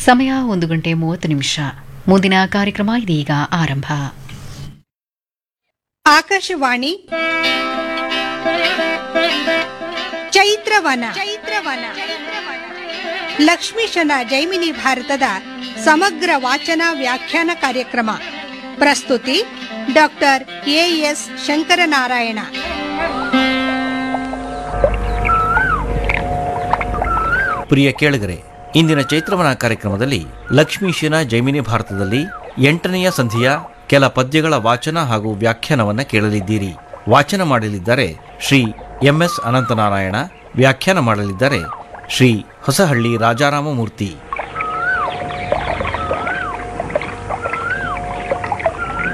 ಸಮಯ ಒಂದು ಗಂಟೆ ಮೂವತ್ತು ನಿಮಿಷ ಮುಂದಿನ ಕಾರ್ಯಕ್ರಮ ಇದೀಗ ಆರಂಭ ಆಕಾಶವಾಣಿ ಚೈತ್ರವನ ಚೈತ್ರವನ ಲಕ್ಷ್ಮೀಶನ ಜೈಮಿನಿ ಭಾರತದ ಸಮಗ್ರ ವಾಚನ ವ್ಯಾಖ್ಯಾನ ಕಾರ್ಯಕ್ರಮ ಪ್ರಸ್ತುತಿ ಡಾಕ್ಟರ್ ಎಎಸ್ ಶಂಕರನಾರಾಯಣ ಪ್ರಿಯ ಕೇಳಿಗರೆ ಇಂದಿನ ಚೈತ್ರವನ ಕಾರ್ಯಕ್ರಮದಲ್ಲಿ ಲಕ್ಷ್ಮೀಶನ ಜೈಮಿನಿ ಭಾರತದಲ್ಲಿ ಎಂಟನೆಯ ಸಂಧಿಯ ಕೆಲ ಪದ್ಯಗಳ ವಾಚನ ಹಾಗೂ ವ್ಯಾಖ್ಯಾನವನ್ನ ಕೇಳಲಿದ್ದೀರಿ ವಾಚನ ಮಾಡಲಿದ್ದಾರೆ ಶ್ರೀ ಎಂಎಸ್ ಅನಂತನಾರಾಯಣ ವ್ಯಾಖ್ಯಾನ ಮಾಡಲಿದ್ದಾರೆ ಶ್ರೀ ಹೊಸಹಳ್ಳಿ ರಾಜಾರಾಮಮೂರ್ತಿ